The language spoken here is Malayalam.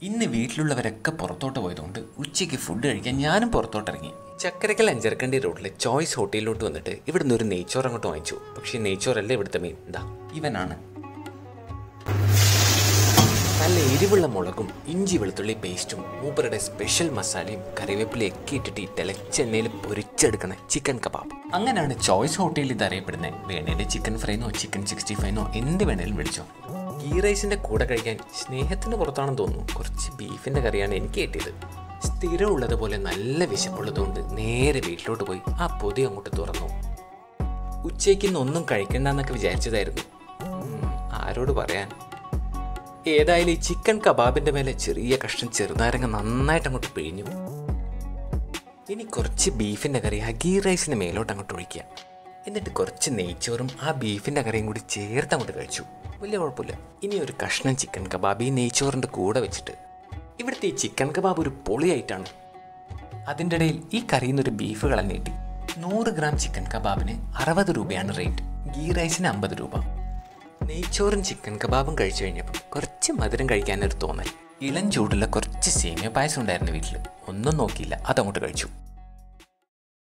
ഇന്ന് വീട്ടിലുള്ളവരൊക്കെ പുറത്തോട്ട് പോയതുകൊണ്ട് ഉച്ചയ്ക്ക് ഫുഡ് കഴിക്കാൻ ഞാനും പുറത്തോട്ടിറങ്ങി ചക്കരക്കൽ അഞ്ചരക്കണ്ടി റോഡിലെ ചോയ്സ് ഹോട്ടലിലോട്ട് വന്നിട്ട് ഇവിടുന്ന് ഒരു നെയ്ച്ചോറ് അങ്ങോട്ട് വാങ്ങിച്ചു പക്ഷേ നെയ്ച്ചോറല്ല ഇവിടുത്തെ മീൻ എന്താ ഇവനാണ് നല്ല എരിവുള്ള മുളകും ഇഞ്ചി വെളുത്തുള്ളി പേസ്റ്റും മൂപ്പറുടെ സ്പെഷ്യൽ മസാലയും കറിവേപ്പിലയും ഒക്കെ ഇട്ടിട്ട് ഈ തിളച്ചെണ്ണയിൽ പൊരിച്ചെടുക്കുന്ന ചിക്കൻ കബാബ് അങ്ങനെയാണ് ചോയ്സ് ഹോട്ടലിൽ ഇത് അറിയപ്പെടുന്നത് വേണേല് ചിക്കൻ ഫ്രൈനോ ചിക്കൻ സിക്സ്റ്റി ഫൈനോ എന്ത് വേണേലും വിളിച്ചോ ഗീ റൈസിന്റെ കൂടെ കഴിക്കാൻ സ്നേഹത്തിന് പുറത്താണെന്ന് തോന്നുന്നു കുറച്ച് ബീഫിന്റെ കറിയാണ് എനിക്ക് കിട്ടിയത് സ്ഥിരം ഉള്ളതുപോലെ നല്ല വിശപ്പുള്ളതുകൊണ്ട് നേരെ വീട്ടിലോട്ട് പോയി ആ പൊതി അങ്ങോട്ട് തുറന്നു ഉച്ചയ്ക്ക് ഇന്ന് ഒന്നും കഴിക്കണ്ടെന്നൊക്കെ വിചാരിച്ചതായിരുന്നു ഉം, ആരോട് പറയാൻ ഏതായാലും ഈ ചിക്കൻ കബാബിന്റെ മേലെ ചെറിയ കഷ്ണം ചെറുനാരങ്ങ നന്നായിട്ട് അങ്ങോട്ട് പിഴിഞ്ഞു ഇനി കുറച്ച് ബീഫിന്റെ കറി ആ ഗീ റൈസിന് മേലോട്ട് അങ്ങോട്ട് ഒഴിക്കുക എന്നിട്ട് കുറച്ച് നെയ്ച്ചോറും ആ ബീഫിന്റെ കറിയും കൂടി ചേർത്ത് അങ്ങോട്ട് കഴിച്ചു വലിയ കുഴപ്പമില്ല ഇനി ഒരു കഷ്ണം ചിക്കൻ കബാബ് ഈ നെയ്ച്ചോറിന്റെ കൂടെ വെച്ചിട്ട് ഇവിടുത്തെ ഈ ചിക്കൻ കബാബ് ഒരു പൊളിയായിട്ടാണ് അതിൻ്റെ ഇടയിൽ ഈ കറിയിൽ നിന്ന് ഒരു ബീഫ് കളഞ്ഞിട്ടി നൂറ് ഗ്രാം ചിക്കൻ കബാബിന് അറുപത് രൂപയാണ് റേറ്റ് ഗീ റൈസിന് അമ്പത് രൂപ നെയ്ച്ചോറും ചിക്കൻ കബാബും കഴിച്ചു കഴിഞ്ഞപ്പോൾ കുറച്ച് മധുരം കഴിക്കാനൊരു തോന്നൽ ഇളം ചൂടുള്ള കുറച്ച് സേമിയ പായസം ഉണ്ടായിരുന്നു വീട്ടിൽ ഒന്നും നോക്കിയില്ല അതങ്ങോട്ട് കഴിച്ചു